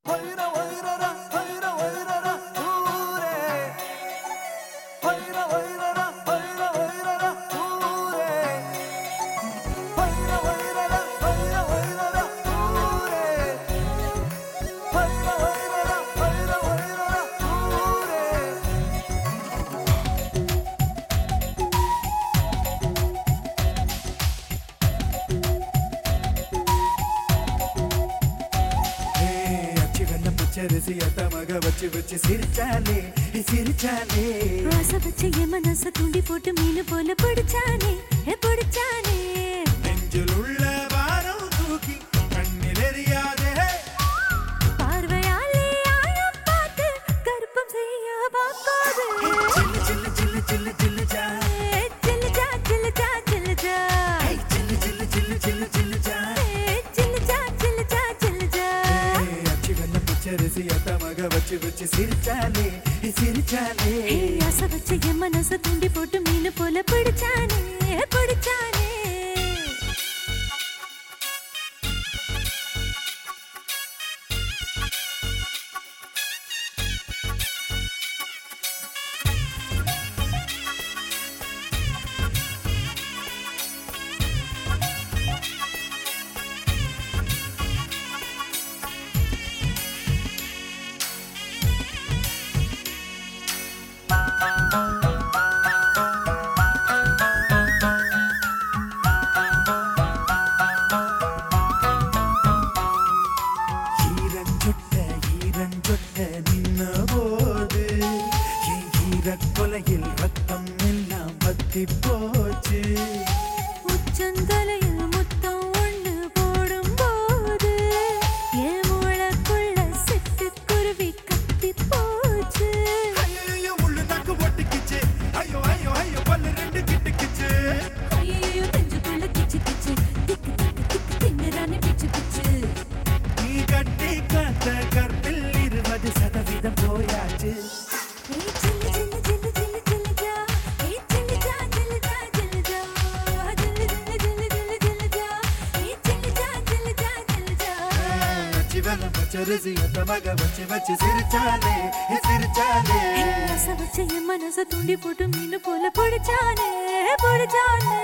வைர வைரர வைர வைரர ஊரே வைர வைரர வைர வைரர ஊரே வைர வைரர வைர வைரர ஊரே வைர வைரர வைர வைரர ஊரே அச்சு வெள்ள பச்சரிசி அத்த மக வச்சு வச்சு சிரிச்சாலே சிரிச்சாலே ஆசை வச்சு என் மனச தூண்டி போட்டு மீன் போல பிடிச்சானே ஏ பிடிச்சானே நெஞ்சில் உள்ள வாரம் தூக்கி கண்ணில் எரியாதே பார்வையாலே ஆழம் பார்த்து கருப்பம் செய்ய பார்க்காது சில்லு சில்லு சில்லு சில்லு சில்லு ஜா ஏ, சில்லுஜா, சில்லுஜா, சில்லுஜா. ஏய், சில்லு சில்லு சில்லு சில்லு சில்லு ஜா ஏ, சில்லுஜா, சில்லுஜா, சில்லுஜா. ஏய், அச்சு வெள்ள பச்சரிசி அத்த மக வச்சு வச்சு சிரிச்சாலே சிரிச்சாலே ஏ, ஆசை வச்சு என் மனச தூண்டி போட்டு மீன் போல பிடிச்சானே ஏ, பிடிச்சானே ஈரஞ்சொட்ட ஈரஞ்சொட்ட நின்ன போது என் ஈரக் கொலையில் ரத்தம் எல்லாம் பத்தி போச்சு உச்சந்தலையில் முத்தம் ஒண்ணு போடும்போது என் மூளைக்குள்ள சிட்டுக்குருவி கத்தி போச்சு ஐயோ முள்ளு நாக்கு ஒட்டிக்கிச்சு ஐயோ ஐயோ ஐயோ பல்லு ரெண்டு கிட்டுக்கிச்சு ஐயையோ, நெஞ்சுக்குள்ள கிச்சு கிச்சு, திக்கு திக்கு திக்கு திங்குறானே பிச்சு பிச்சு. நீ கட்டி காத்த கற்பில் இருபது சதவீதம் போயாச்சு ஏய், சில்லு, சில்லு, சில்லு, சில்லு, சில்லுஜா. ஏய், சில்லுஜா, சில்லுஜா, சில்லுஜா. சில்லு, சில்லு, சில்லு, சில்லு, சில்லுஜா. ஏய், சில்லுஜா, சில்லுஜா, சில்லுஜா. சிவன பச்சரிசி அந்த மக வச்சு வச்சு சிரிச்சாலே சிரிச்சாலே ஏய், ஆசை வச்சு என் மனச தூண்டி போட்டு மீன் போல பிடிச்சானே பிடிச்சானே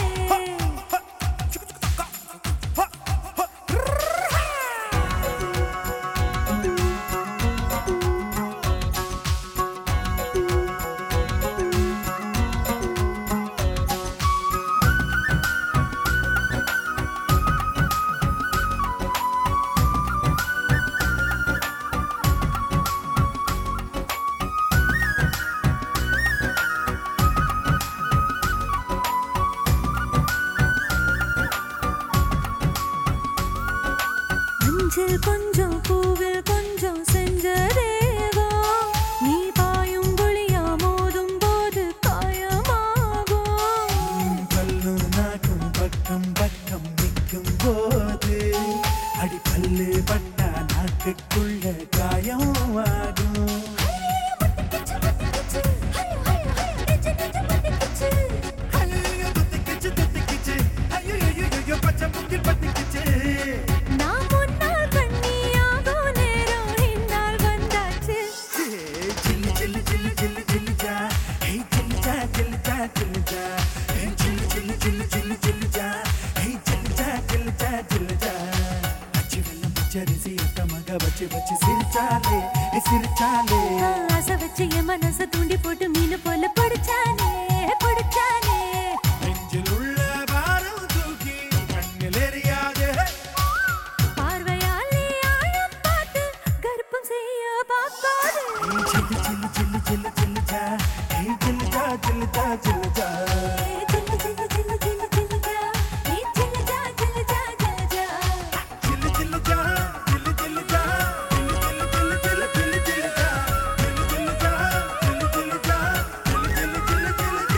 மஞ்சள் கொஞ்சம் பூவில் கொஞ்சம் செஞ்ச தேவா நீ பாயும் பொழியா மோதும் போது காயமாகும் பல்லும் நாக்கும் பக்கம் பக்கம் நிற்கும் போது அடி பல்லு பட்டா நாக்குக்குள்ள காயம் ஆகும் ஐயோ தொத்திக்கிச்சு தொத்திக்கிச்சு ஐயோ ஐயோ ஐயோ பச்சை முக்கில் பத்திக்கிச்சு நான் முன்னால் கண்ணியாகும் நேரம் இந்நாள் வந்தாச்சு சில்லு சில்லு சில்லு சில்லு சில்லு ஜா ஹே சில்லு ஜா சில்லு ஜா சில்லு ஜா ஹே சில்லு சில்லு சில்லு சில்லு சில்லு ஜா ஹே சில்லு ஜா சில்லு ஜா சில்லு ஜா அச்சு வெள்ளம் பச்சரிசி அத்த மக வச்சு வச்சு சிரிச்சாலே சிரிச்சாலே ஆசை வச்சு என் மனச தூண்டி போட்டு மீன் போல பிடிச்சானே பிடிச்சானே நெஞ்சில் உள்ள பாரம் தூக்கி கண்ணில் எரியாதே பார்வையாலே ஆழம் பார்த்து கர்ப்பம் செய்ய பார்க்காது சில்லு சில்லு சில்லு சில்லு சில்லு ஜா ஹே சில்லு ஜா சில்லு ஜா சில்லு ஜா சில்லு சில்லு சில்லு சில்லு சில்லுஜா நீ சில்லுஜா சில்லுஜா சில்லுஜா சில்லு சில்லு ஜா சில்லு சில்லு ஜா சில்லு சில்லு சில்லு சில்லு சில்லு சில்லு ஜா சில்லு சில்லு ஜா சில்லு சில்லு ஜா சில்லு சில்லு சில்லு சில்லு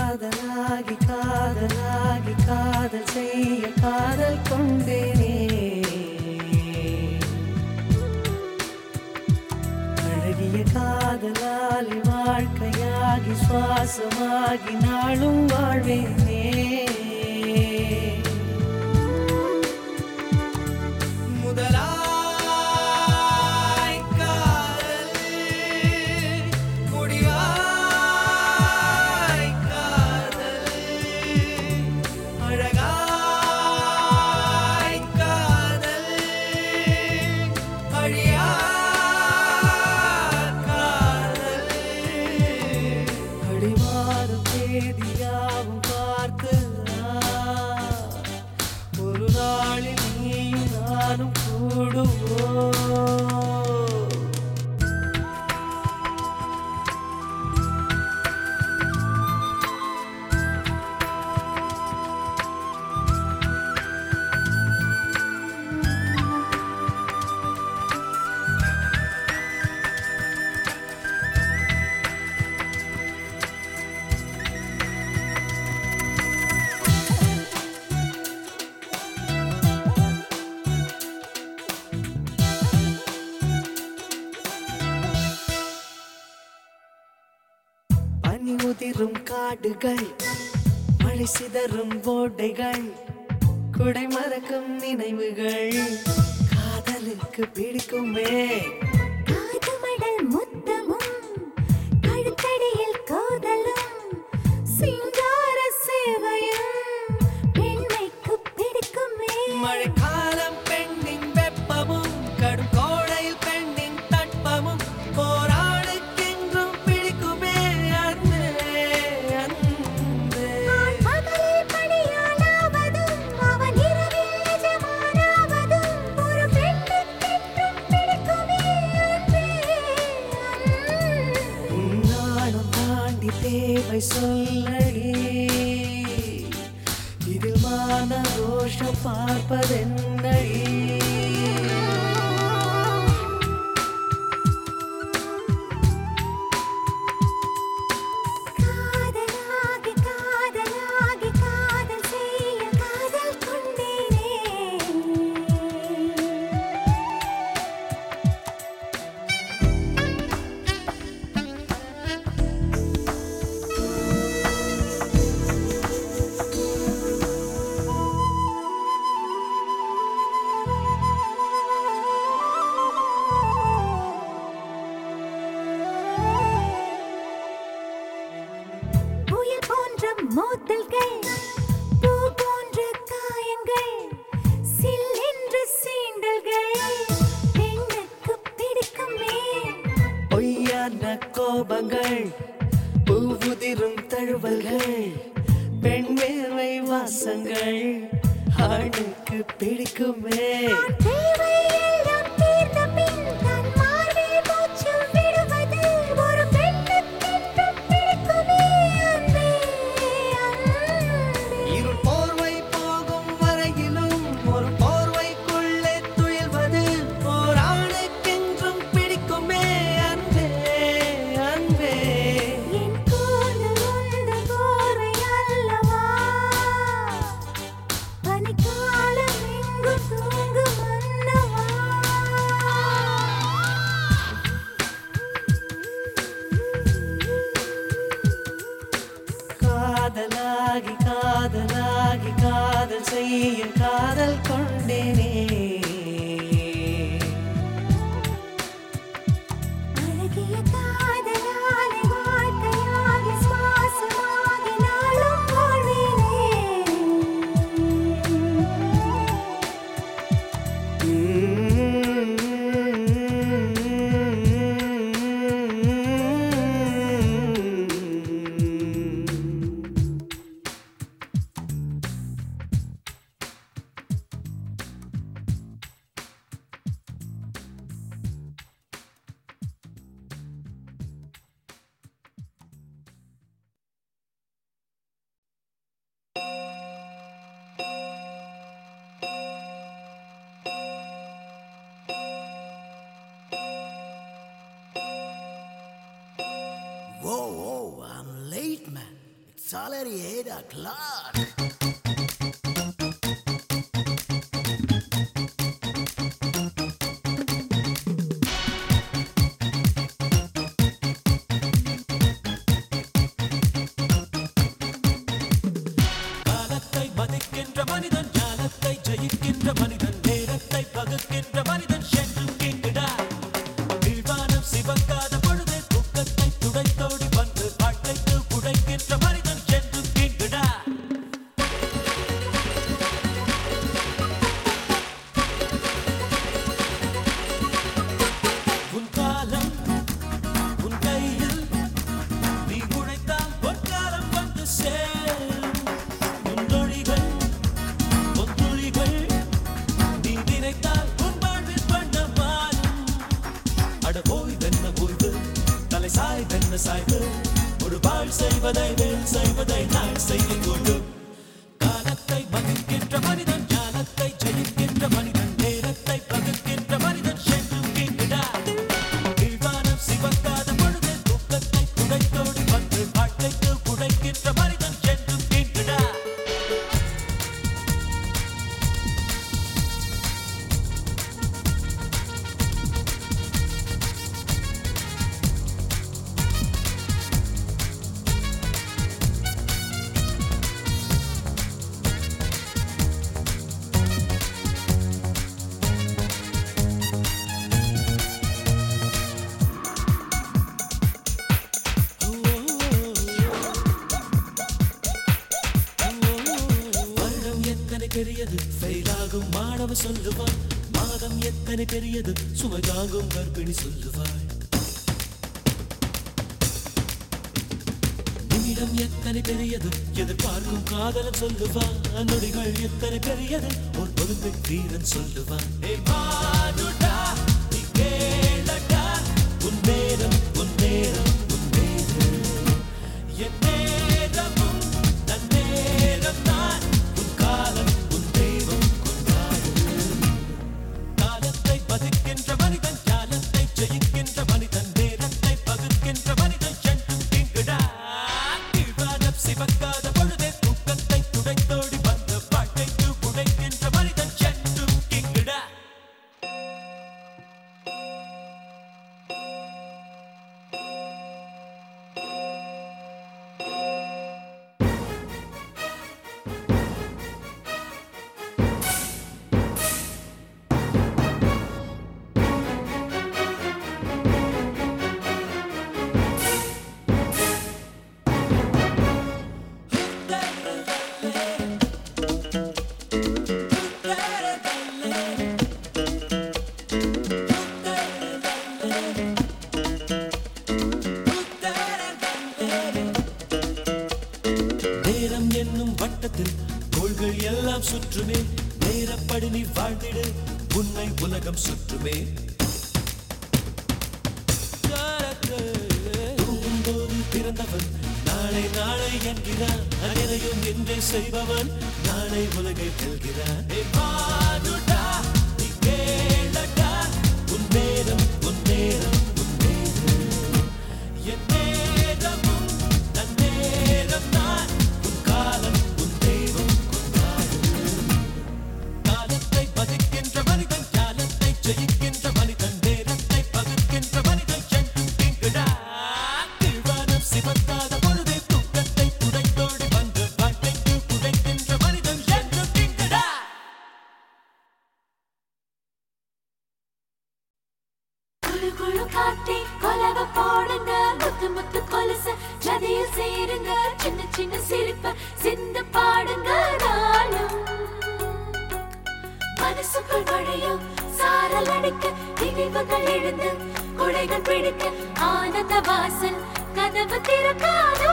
காதலாகி காதலாகி காதல் செய்ய காதல் கொண்டேனே அழகிய காதலாலி வாழ்க்கையாகி சுவாசமாகி நாளும் வாழ்வேனே முதலாய் காதல் முடிவாய் காதல் அழகாய் காதல் அழியா காதல் அடிவாரம் தேதியாவும் பார்த்து ஒரு நாளில் நீயும் நானும் கூடுவோம் பனி உதிரும் காடுகள் மழை சிதறும் ஓடைகள் குடை மறக்கும் நினைவுகள் காதலுக்கு பிடிக்குமே காதுமடல் முத்தமும் கழுத்தடியில் கோதலும் சிங்கார சேவையும் பெண்மைக்கு பிடிக்குமே மழைக்காலம் பெண்ணின் வெப்பமும் கடும் கோடையில் பெண்ணின் தட்பமும் போராடுக்கென்றும் பிடிக்குமே அன்பே அன்பே நான் பகலில் பணியாளாவதும் அவன் இரவில் நிஜமானாவதும் ஒரு பெண்ணுக்கென்றும் பிடிக்குமே அன்பே அன்பே நானும் தாண்டி தேவை சொல்லடி இதில் மான ரோஷம் பார்ப்பதென்னடி காதலாகி காதலாகி காதல் செய்ய காதல் கொண்டேனே புயல் போன்ற மோதல்கள் பூ போன்ற காயங்கள் சில்லென்ற சீண்டல்கள் பெண்ணுக்கு பிடிக்குமே பொய்யான கோபங்கள் பூவுதிரும் தழுவல்கள் பெண் வேர்வை வாசங்கள் ஆணுக்கு பிடிக்குமே நான் தேவை எல்லாம் தீர்ந்த பின் தன் மார்பில் மூச்சு விடுவது ஒரு பெண்ணுக்கென்றும் பிடிக்குமே அன்பே அன்பே இருள் போர்வை போகும் வரையிலும் ஒரு போர்வைக்குள்ளே துயில்வது போராளுக்கென்றும் பிடிக்குமே அன்பே அன்பே என் கூந்தல் உந்த போர்வை அல்லவா பனிக்காலம் எங்கும் தூங்கும் மன்னவா காதலாகி காதலாகி காதல் செய்ய காதல் கொண்டேனே அழகிய காதலாலே வாழ்க்கையாகி சுவாசமாகி நாளும் வாழ்வேனே Whoa, whoa, I'm late, man. It's salary eight o'clock. காலத்தை மதிக்கின்ற மனிதன் ஞானத்தை ஜெயிக்கின்ற மனிதன் நேரத்தை பகுக்கின்ற மனிதன் சென்றும் கேட்கிடா கீழ்வானம் சிவக்காத பொழுது துக்கத்தை துடைத்தோடி வந்து வாழ்க்கைக்கு உடைக்கின்ற மனிதன் சென்றும் கேட்கிடா உன் காலம் உன் கையில் நீ உழைத்தால் பொற்காலம் வந்து சேரும் உன் நொடிகள் உன் துளிகள் நீ நினைத்தால் உன் வாழ்வில் வண்ணம் மாறும் அட ஓய்வென்ன ஓய்வு தலை சாய்வென்ன சாய்வு ஒரு வாழ் செய்வதை வேல் செய்வதை நான் செய்ய கூடும் காலத்தை மதிக்கின்ற மனிதன் ஞானத்தை ஜெயிக்கின்ற மனிதன் நேரத்தை பகுக்கின்ற மனிதன் சென்றும் கேட்கிடா கீழ்வானம் சிவக்காத பொழுது துக்கத்தை துடைத்தோடி வந்து வாழ்க்கைக்கு உடைக்கின்ற மனிதன் சென்றும் கேட்கிடா வருடம் எத்தனை பெரியது ஃபெயிலாகும் மாணவ சொல்லுவான் மாதம் எத்தனை பெரியது சுமை தாங்கும் கர்ப்பிணி சொல்லுவாள் நிமிடம் எத்தனை பெரியது எதிர்பார்க்கும் காதலன் சொல்லுவான் நொடிகள் எத்தனை பெரியது ஒரு பொறுப்பை வீரன் சொல்லுவான் ஏய் மானுடா, நீ கேளடா, உன் நேரம், உன் நேரம், உன் நேரம். என் நேரமும் தன் நேரம் தான் உன் காலம் உன் தெய்வம் கொண்டாடு காலத்தை பதிக்கின்ற மனிதன் ஞானத்தை ஜெயிக்கின்ற மனிதன் நேரத்தை பகுக்கின்ற மனிதன் சென்றும் தீங்குடா கீழ்வானம் சிவக்காத பொழுதே தூக்கத்தை துடைத்தோடி வந்த வாழ்க்கைக்கு உடைக்கின்ற மனிதன் சென்றும் தீங்குடா நேரம் என்னும் வட்டத்தில் கோள்கள் எல்லாம் சுற்றுமே நேரப்படி நீ வாழ்ந்திடு உன்னை உலகம் சுற்றுமே தூங்கும்போது பிறந்தவன் நாளை நாளை என்கிறான் அனைத்தையும் இன்றே செய்பவன் நாளை உலகை வெல்கிறான் ஏ மானுடா, நீ கேளடா, உன் நேரம், உன் நேரம், உன் நேரம். என் நேரமும் தன் நேரம் தான் உன் காலம் உன் தெய்வம் கொண்டாடு காலத்தை பதிக்கின்ற மனிதன் ஞானத்தை ஜெயிக்கின்ற மனிதன் நேரத்தை பகுக்கின்ற மனிதன் சென்றும் தீங்குடா கீழ்வானம் சிவக்காத பொழுதே துக்கத்தை துடைத்தோடி வந்து வாழ்க்கைக்கு உடைக்கின்ற மனிதன் சென்றும் தீங்குடா குளு குளு காட்டி கொலவ போடுங்க முத்து முத்து கொலுசு ஜதியில் சேருங்க சின்ன சின்ன சிரிப்ப சிந்து பாடுங்க நாளும் மனசுக்குள் வழியும் சாரல் அடிக்க நினைவுகள் எழுந்து குடைகள் பிடிக்க ஆனந்த வாசல் கதவு திறக்காதோ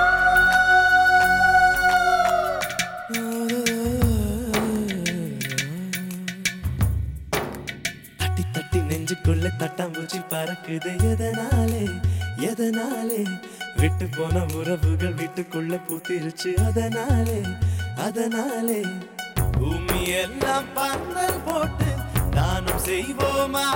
தட்டி தட்டி நெஞ்சுக்குள்ள தட்டாம்பூச்சி பறக்குது எதனாலே எதனாலே விட்டு போன உறவுகள் வீட்டுக்குள்ள பூத்திருச்சு அதனாலே அதனாலே பூமி எல்லாம் பந்தல் போட்டு தானம் செய்வோமா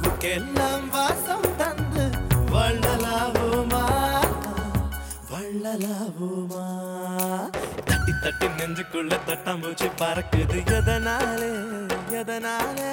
பூவுக்கெல்லாம் வாசம் தந்து வள்ளலாவோமா வள்ள வள்ளலாகுமா தட்டி தட்டி நெஞ்சுக்குள்ள தட்டாம்பூச்சி பறக்குது எதனாலே எதனாலே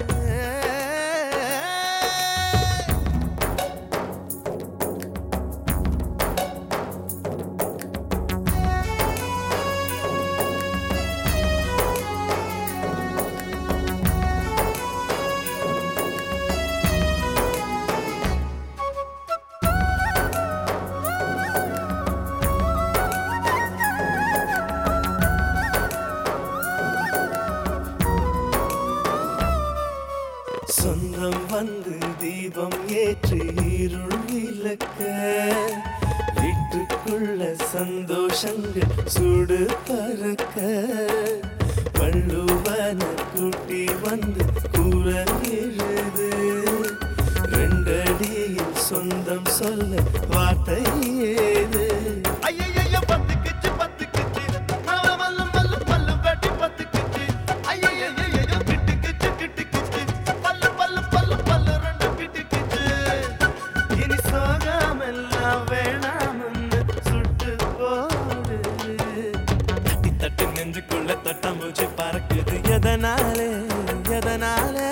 சொந்தம் வந்து தீபம் ஏற்றி இருள் விளக்க வீட்டுக்குள்ள சந்தோஷங்கள் சுடு பறக்க வள்ளுவன கூட்டி வந்து கூறல் எழுது ரெண்டடியில் சொந்தம் சொல்ல வார்த்தை ஏது ஐயையையோ, பத்துக்கிச்சு, பத்துக்கிச்சு. அவ வல்ல, வல்ல, பல்லு வெட்டி பத்துக்கிச்சு. ஐயையையையோ, கிட்டுக்கிச்சு, கிட்டுக்கிச்சு. பல்லு, பல்லு, பல்லு, பல்லு ரெண்டு கிட்டுக்கிச்சு. இனி சோகமெல்லாம் வேணாம்னு சுட்டு போடு தட்டி தட்டி நெஞ்சுக்குள்ள தட்டாம்பூச்சி பறக்குது எதனாலே எதனாலே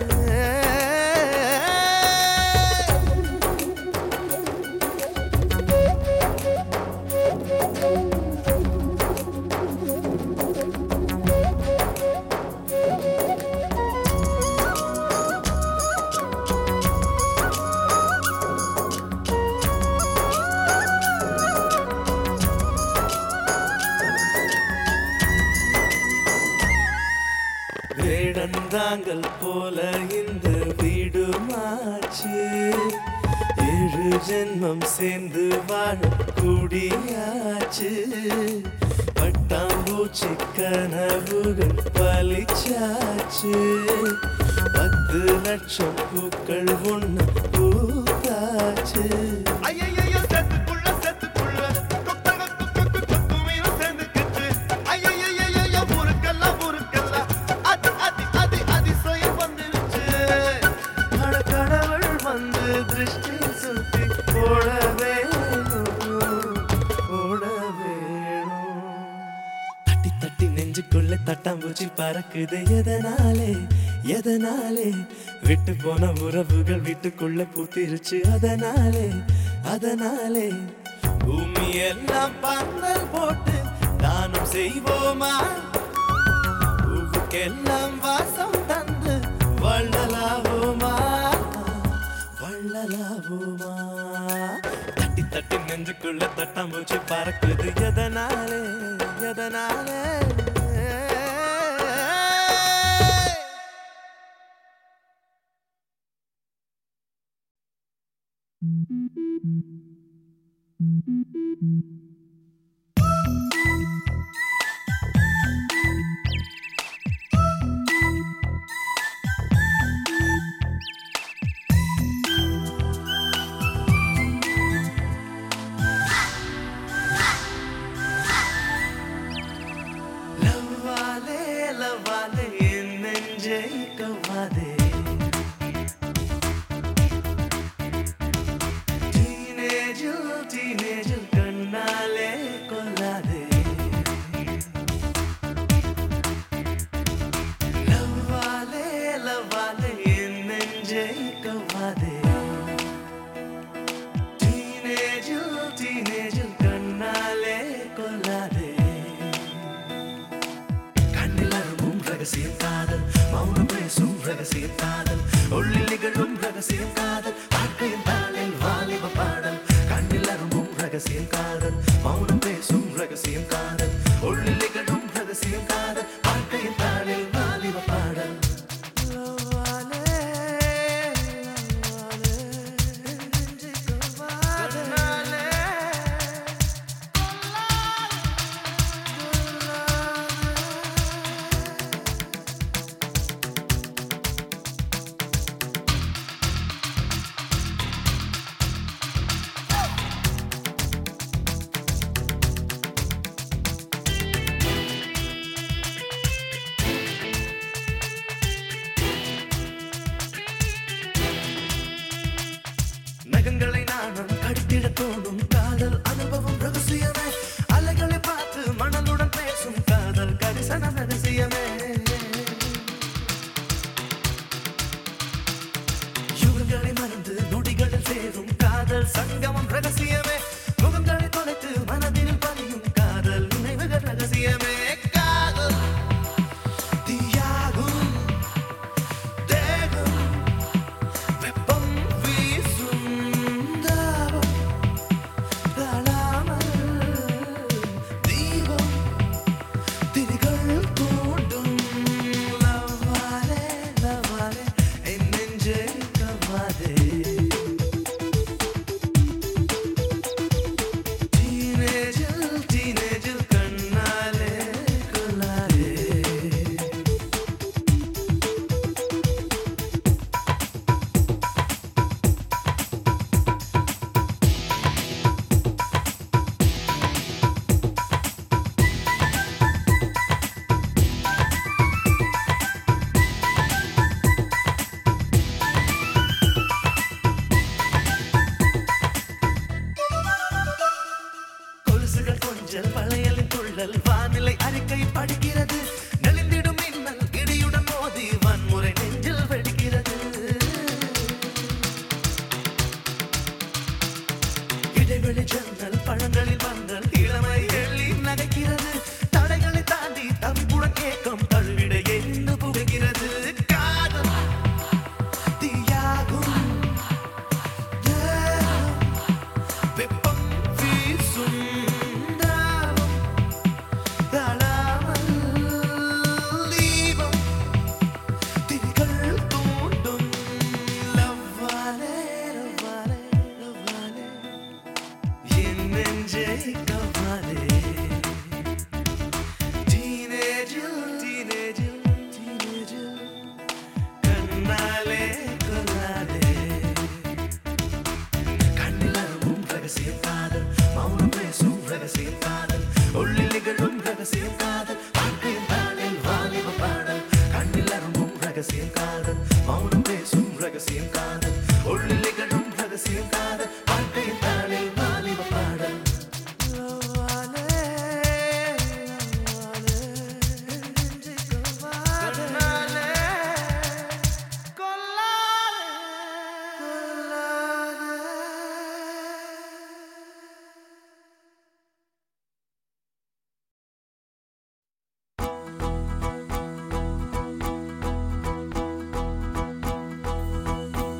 வேடந்தாங்கள் போல இந்த வீடு மாச்சு ஏழு ஜென்மம் சேர்ந்து வாழ கூடியாச்சு பட்டாம்பூச்சி கனவுகள் பலிச்சாச்சு பத்து லட்சம் பூக்கள் ஒண்ணு பூத்தாச்சு ஐயையையோ, செத்துக்குள்ள, செத்துக்குள்ள. கொக்க, கொக்க, கொக்க, கொக்கு மீனும் சேர்ந்துக்கிச்சு. ஐயையையையோ, ஊருக்கெல்லாம், ஊருக்கெல்லாம். அதி, அதி, அதி, அதிசயம் வந்துருச்சு. அட கடவுள் வந்து திருஷ்டி சுத்தி போட வேணும் போட வேணும் தட்டி தட்டி நெஞ்சுக்குள்ள தட்டாம்பூச்சி பறக்குது எதனாலே எதனாலே விட்டு போன உறவுகள் வீட்டுக்குள்ள பூத்திருச்சு அதனாலே அதனாலே பூமி எல்லாம் பந்தல் போட்டு தானம் செய்வோமா பூவுக்கெல்லாம் வாசம் தந்து வள்ளலாவோமா வள்ளலாவோமா தட்டி தட்டி நெஞ்சுக்குள்ள தட்டாம்பூச்சி பறக்குது எதனாலே எதனாலே லவ்வாலே லவ்வாலே என் நெஞ்சை கவ்வாதே டீனேஜில் டீனேஜில் கண்ணாலே கொல்லாதே லவ்வாலே லவ்வாலே என் நெஞ்சை கவ்வாதே டீனேஜில் டீனேஜில் கண்ணாலே கொல்லாதே கண்ணில் அரும்பும் ரகசியம் காதல் மௌனம் பேசும் ரகசியம் காதல் உள்ளில் நிகழும் ரகசியம் காதல் வாழ்க்கையின் தாளில் வாலிப பாடல் கண்ணில் அரும்பும் ரகசியம் காதல் மௌனம் பேசும் ரகசியம் காதல் உள்ளில் நிகழும் ரகசியம் காதல் வாழ்க்கையின் தாளில் வாலிப பாடல் நகங்களை நாணம் கடித்திட தோணும் காதல் அனுபவம் ரகசிய சங்கமம் ரகசியமே முகங்களை தொலைத்து மனதில் பதியும் காதல் நினைவுகள் ரகசியமே காதல் தீயாகும் தேகம் வெப்பம் வீசும் தாபம் தாழாமல் தீபம் திரிகள் தூண்டும் லவ்வாலே லவ்வாலே என் நெஞ்சை கவ்வாதே டீனேஜில் டீனேஜில் கண்ணாலே கொல்லாதே கொலுசுகள் கொஞ்சல் வளையலின் துள்ளல் வானிலை அறிக்கை படிக்கிறது நெளிந்திடும் மின்னல் இடியுடன் மோதி வன்முறை நெஞ்சில் வெடிக்கிறது இடைவெளி ஜன்னல் பழங்களில் வந்தல் இளமை எள்ளி நகைக்கிறது தடைகளை தாண்டி தவிப்புடன் ஏக்கம் தழுவிட எரிந்து புகைகிறது காதல் தீயாகும் தேகம் வெப்பம் வீசும் தாகம் தாழாமல் தீபம் திரிகள் தூண்டும் லவ்வாலே லவ்வாலே லவ்வாலே என் நெஞ்சை கவ்வாலே டீனேஜில் டீனேஜில் டீனேஜில் கண்ணாலே கொல்லாதே கண்ணிலரும் ரகசிய காதல் மௌனம் பேசும் ரகசிய காதல் உள்ளில் நிகழும் ரகசிய காதல் வாழ்க்கையின் தாளில் வாலிப பாடல் கண்ணிலரும் ரகசிய காதல் மௌனம் பேசும் ரகசிய காதல் உள்ளில் நிகழும் ரகசிய காதல் வாழ்க்கையின் தாளில் வாலிப பாடல் லவ்வாலே, லவ்வாலே, நெஞ்சை கொல்லாதே. கொல்லாதே, கொல்லாதே. ஆ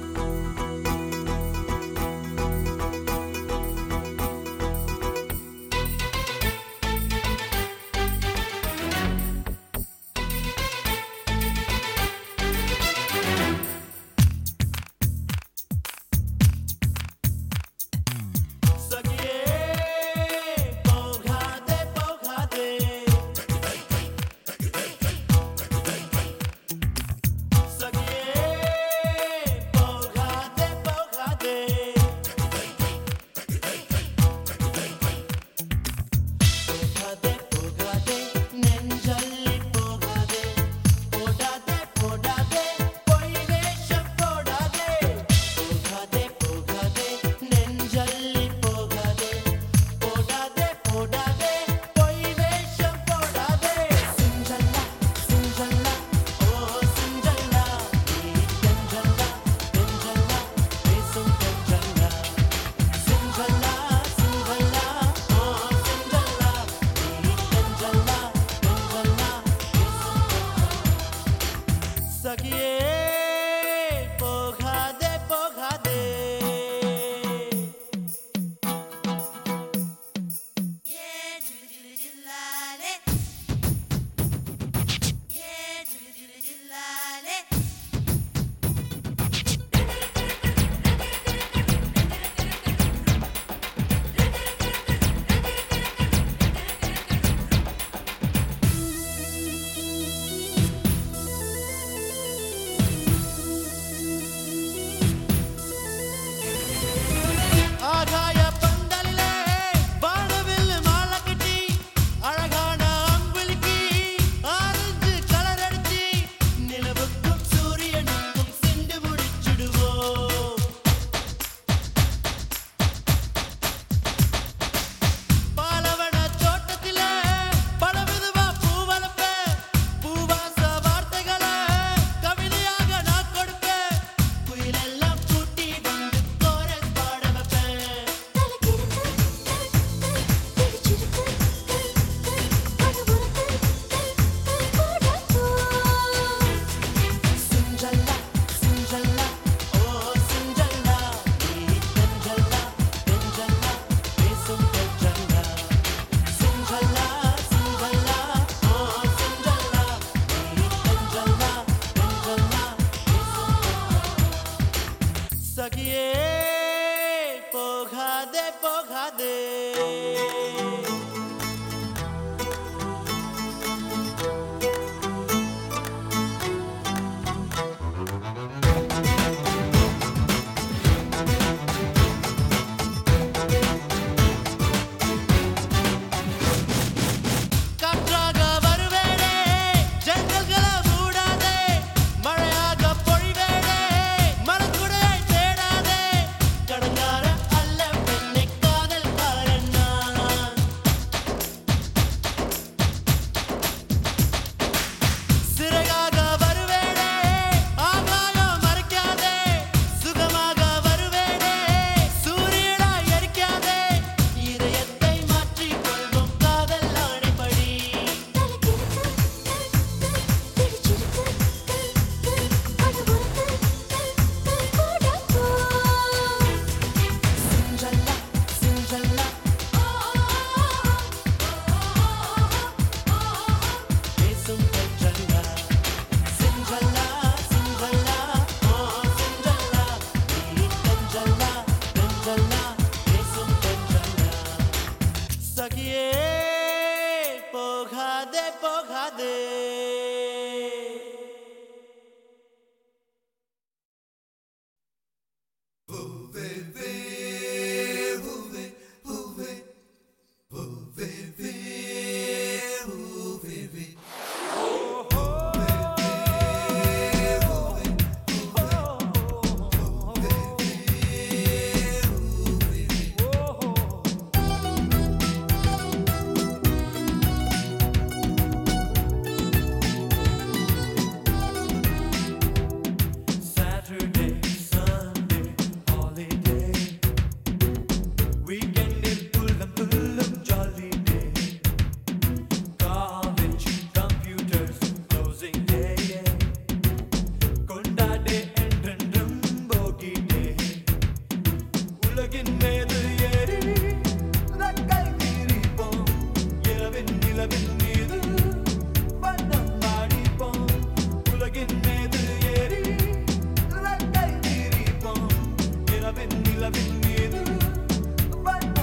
போகாதே போகாதே காற்றாக வருவேனே ஜன்னல்களை மூடாதே மழையாக பொழிவேனே மனக்குடையை தேடாதே கடங்கார அல்ல பெண்ணை காதல்காரன் நான் சிறகாக வருவேனே ஆகாயம் மறைக்காதே சுகமாக வருவேனே சூரியனாய் எரிக்காதே இதயத்தை மாற்றிக் கொள்வோம் காதல் ஆணைப்படி சின்றல்லா சின்றல்லா பேசும் பெற்றல்லா சின்றல்லா சின்றல்லா ஓ சின்றல்லா நீ பெற்றல்லா பெற்றல்லா பேசும் பெற்றல்லா சகியே போகாதே போகாதே Saturday, Sunday, holiday. Weekendil புல்லம் புல்லம் jolly day. College, computers, closing day. கொண்டாடே என்றென்றும் போகி day. உலகின் மேது ஏறி ரெக்கை விரிப்போம். இரவின் நிலவின் மீது வண்ணம் அடிப்போம். உலகின் மீது ஏறி ரெக்கை விரிப்போம். இரவின் நிலவின் மீது வண்ணம்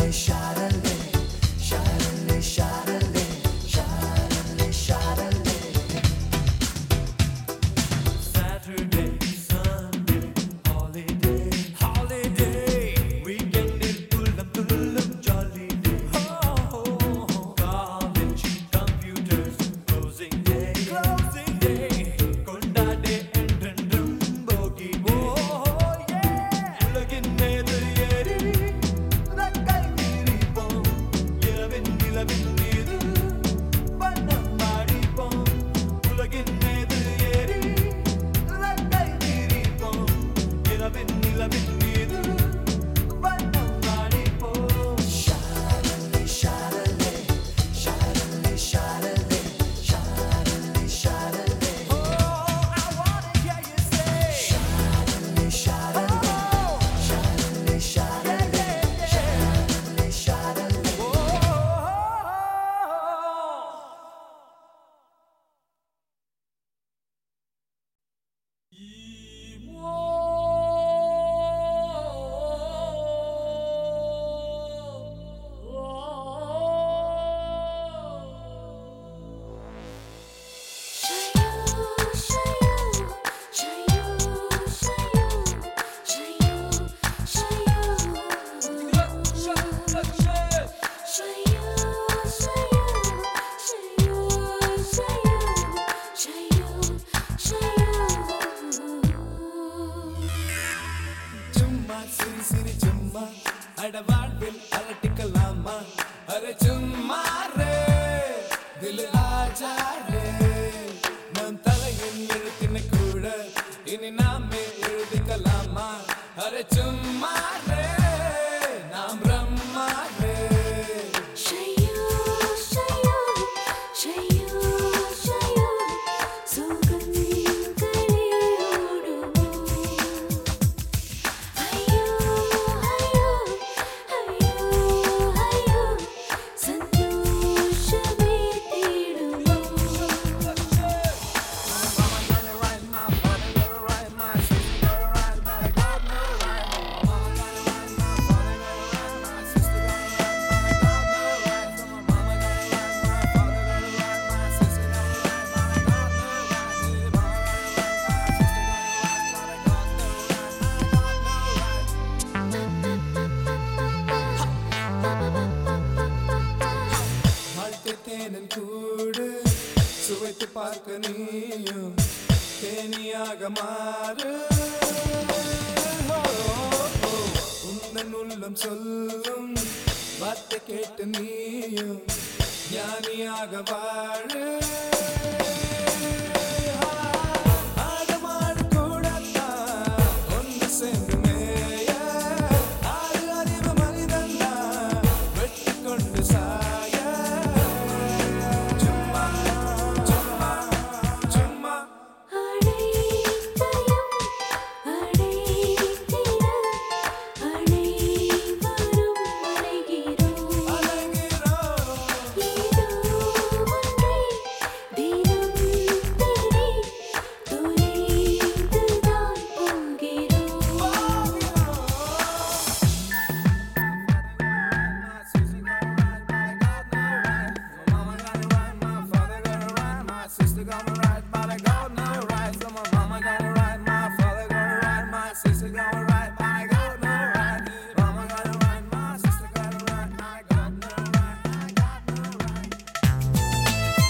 Saturday, Sunday, holiday, holiday. Weekendல் புல்லம் புல்லம் jolly day. College, computers, closing day, closing day. கொண்டாடே என்றென்றும் போகி day. உலகின் மீது ஏறி ரெக்கை விரிப்போம். இரவின் நிலவின் மீது வண்ணம் அடிப்போம். உலகின் மீது ஏறி ரெக்கை விரிப்போம். இரவின் நிலவின் மீது வண்ணம் அடிப்போம். Oh, I wanna hear you say. சும்மா சிரி சிரி சும்மா அட வாழ்வில் அலட்டிக்கலாமா அரே சும்மா ரே தில் ஆஜா ரே நம் தலையின் எழுத்தின கூட இனி நாமே எழுதிக்கலாமா அரே சும்மா ரே நாம் பிரம்மா ரே வாழ்க்கை தேனின் கூடு சுவைத்து பார்க்க நீயும் தேனியாக மாறு ஓ, ஓ, உந்தன் உள்ளம் சொல்லும் வார்த்தை கேட்டு நீயும் ஞானியாக வாழு ஆடமாடு கூடத்தான் ஒன்று சேர்ந்து மேய ஆறு அறிவு மனிதன்தான் வெட்டி கொண்டு சாய சும்மா சும்மா சும்மா அழகிறோம் Sister gonna ride, but I got no rights. So my mama gonna ride, my father gonna ride, my sister gonna ride, but I got no right. Mama gonna ride, my sister gonna ride, I got no right, I got no right.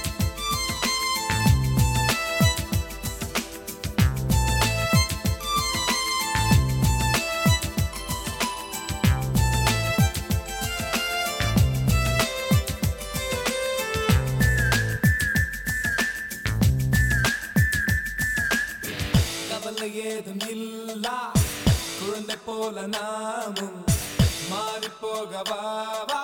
கவலை ஏதும் இல்லா குழந்தை போல நாமும் மாறி போகவா வா.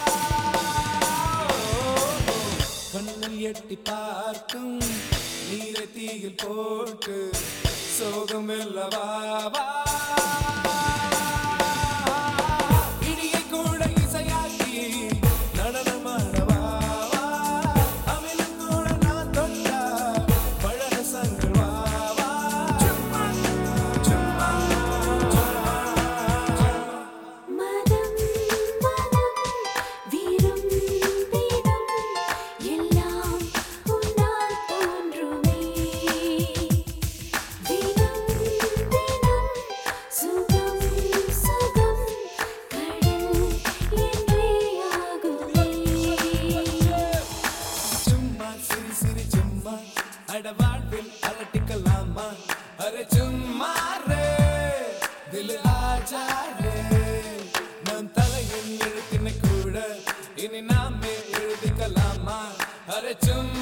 கண்ணில் எட்டி பார்க்கும் நீரை தீயில் போட்டு சோகம் இல்லவா வா. இடியை கூட இசையாக்கி நடனமாடவா வா. அமிலம் கூட நான் தொட்டா பழரசங்கள் வா வா. சும்மா சும்மா சும்மா மனம் மனம் பாரு நம் தலையின் எழுத்தினை கூட இனி நாமே எழுதிக்கலாமா அரே சும்மா